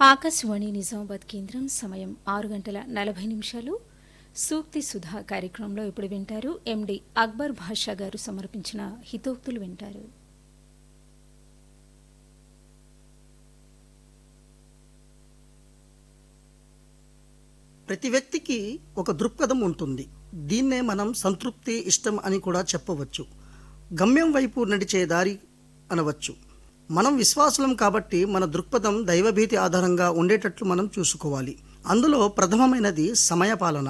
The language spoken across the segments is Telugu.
ఆకాశవాణి నిజామాబాద్ కేంద్రం సమయం ఆరు గంటల నలభై నిమిషాలు సూక్తి సుధా కార్యక్రమంలో ఇప్పుడు వింటారు ఎండి అక్బర్ భాషా గారు సమర్పించిన హితోక్తులు వింటారు ప్రతి వ్యక్తికి ఒక దృక్పథం ఉంటుంది దీన్నే మనం సంతృప్తి ఇష్టం అని కూడా చెప్పవచ్చు గమ్యం వైపు నడిచే దారి అనవచ్చు మనం విశ్వాసులం కాబట్టి మన దృక్పథం దైవభీతి ఆధారంగా ఉండేటట్లు మనం చూసుకోవాలి అందులో ప్రథమమైనది సమయపాలన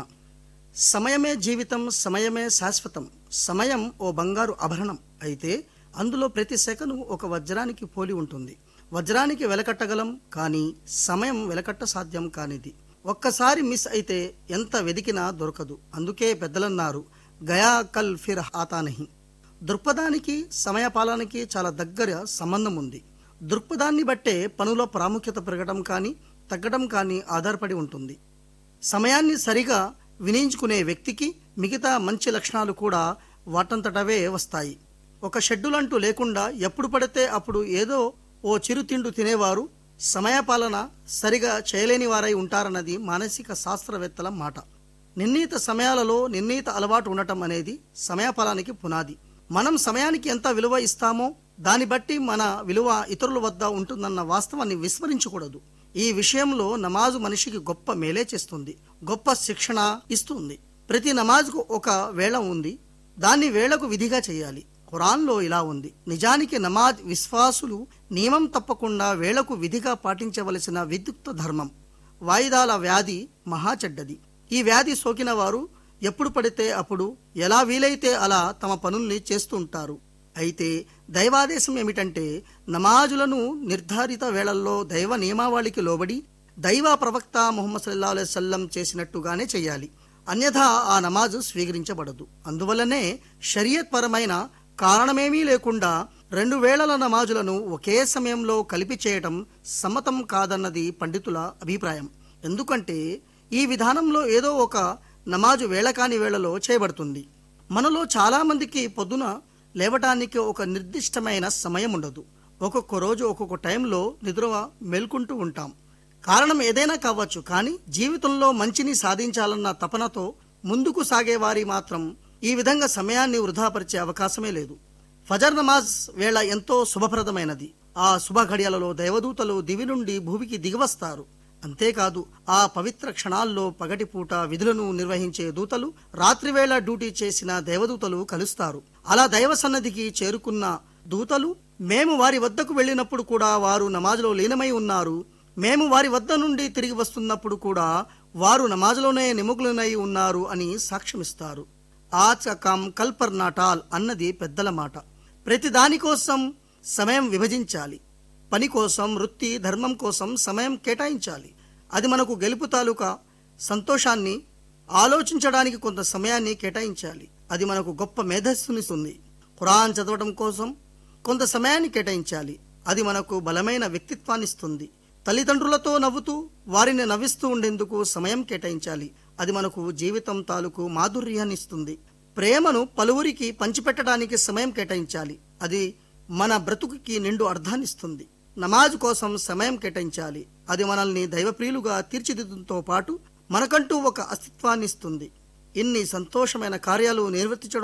సమయమే జీవితం సమయమే శాశ్వతం సమయం ఓ బంగారు ఆభరణం అయితే అందులో ప్రతి సెకను ఒక వజ్రానికి పోలి ఉంటుంది వజ్రానికి వెలకట్టగలం కానీ సమయం వెలకట్ట సాధ్యం కానిది ఒక్కసారి మిస్ అయితే ఎంత వెదికినా దొరకదు అందుకే పెద్దలన్నారు గయా కల్ ఫిర్ ఆతా నహి దృక్పథానికి సమయపాలనకి చాలా దగ్గర సంబంధం ఉంది దృక్పథాన్ని బట్టే పనుల ప్రాముఖ్యత పెరగడం కానీ తగ్గడం కానీ ఆధారపడి ఉంటుంది సమయాన్ని సరిగా వినియోగించుకునే వ్యక్తికి మిగతా మంచి లక్షణాలు కూడా వాటంతటవే వస్తాయి ఒక షెడ్యూలంటూ లేకుండా ఎప్పుడు పడితే అప్పుడు ఏదో ఓ చిరుతిండు తినేవారు సమయపాలన సరిగా చేయలేని వారై ఉంటారన్నది మానసిక శాస్త్రవేత్తల మాట నిర్ణీత సమయాలలో నిర్ణీత అలవాటు ఉండటం అనేది సమయపాలనకి పునాది మనం సమయానికి ఎంత విలువ ఇస్తామో దాన్ని బట్టి మన విలువ ఇతరుల వద్ద ఉంటుందన్న వాస్తవాన్ని విస్మరించకూడదు ఈ విషయంలో నమాజు మనిషికి గొప్ప మేలే చేస్తుంది గొప్ప శిక్షణ ఇస్తుంది ప్రతి నమాజ్కు ఒక వేళ ఉంది దాన్ని వేళకు విధిగా చేయాలి ఖురాన్లో ఇలా ఉంది నిజానికి నమాజ్ విశ్వాసులు నియమం తప్పకుండా వేళకు విధిగా పాటించవలసిన విద్యుక్త ధర్మం వాయిదాల వ్యాధి మహా చెడ్డది ఈ వ్యాధి సోకిన వారు ఎప్పుడు పడితే అప్పుడు ఎలా వీలైతే అలా తమ పనుల్ని చేస్తూ ఉంటారు అయితే దైవాదేశం ఏమిటంటే నమాజులను నిర్ధారిత వేళల్లో దైవ నియమావళికి లోబడి దైవ ప్రవక్త ముహమ్మద్ సల్లా సల్లం చేసినట్టుగానే చేయాలి అన్యథా ఆ నమాజు స్వీకరించబడదు అందువల్లనే షరియత్ పరమైన కారణమేమీ లేకుండా రెండు వేళల నమాజులను ఒకే సమయంలో కలిపి చేయటం సమ్మతం కాదన్నది పండితుల అభిప్రాయం ఎందుకంటే ఈ విధానంలో ఏదో ఒక నమాజు వేళ కాని వేళలో చేయబడుతుంది మనలో చాలామందికి పొద్దున లేవటానికి ఒక నిర్దిష్టమైన సమయం ఉండదు ఒక్కొక్క రోజు ఒక్కొక్క టైంలో నిద్ర మేల్కుంటూ ఉంటాం కారణం ఏదైనా కావచ్చు కానీ జీవితంలో మంచిని సాధించాలన్న తపనతో ముందుకు సాగేవారి మాత్రం ఈ విధంగా సమయాన్ని వృధాపరిచే అవకాశమే లేదు ఫజర్ నమాజ్ వేళ ఎంతో శుభప్రదమైనది ఆ శుభ ఘడియలలో దైవదూతలు దివి నుండి భూమికి దిగివస్తారు అంతేకాదు ఆ పవిత్ర క్షణాల్లో పగటిపూట విధులను నిర్వహించే దూతలు రాత్రివేళ డ్యూటీ చేసిన దేవదూతలు కలుస్తారు అలా దైవ సన్నధికి చేరుకున్న దూతలు మేము వారి వద్దకు వెళ్ళినప్పుడు కూడా వారు నమాజులో లీనమై ఉన్నారు మేము వారి వద్ద నుండి తిరిగి వస్తున్నప్పుడు కూడా వారు నమాజులోనే నిమగ్నులై ఉన్నారు అని సాక్ష్యమిస్తారు ఆచకం కల్పర్ నాటాల్ అన్నది పెద్దల మాట ప్రతి దానికోసం సమయం విభజించాలి పని కోసం వృత్తి ధర్మం కోసం సమయం కేటాయించాలి అది మనకు గెలుపు తాలూకా సంతోషాన్ని ఆలోచించడానికి కొంత సమయాన్ని కేటాయించాలి అది మనకు గొప్ప మేధస్సునిస్తుంది ఖురాన్ చదవడం కోసం కొంత సమయాన్ని కేటాయించాలి అది మనకు బలమైన వ్యక్తిత్వాన్ని ఇస్తుంది తల్లిదండ్రులతో నవ్వుతూ వారిని నవ్విస్తూ ఉండేందుకు సమయం కేటాయించాలి అది మనకు జీవితం తాలూకు మాధుర్యాన్ని ఇస్తుంది ప్రేమను పలువురికి పంచిపెట్టడానికి సమయం కేటాయించాలి అది మన బ్రతుకుకి నిండు అర్థాన్నిస్తుంది నమాజ్ కోసం సమయం కేటాయించాలి అది మనల్ని దైవప్రియులుగా తీర్చిదిద్దడంతో పాటు మనకంటూ ఒక అస్తిత్వాన్ని ఇస్తుంది ఇన్ని సంతోషమైన కార్యాలు నిర్వర్తించడం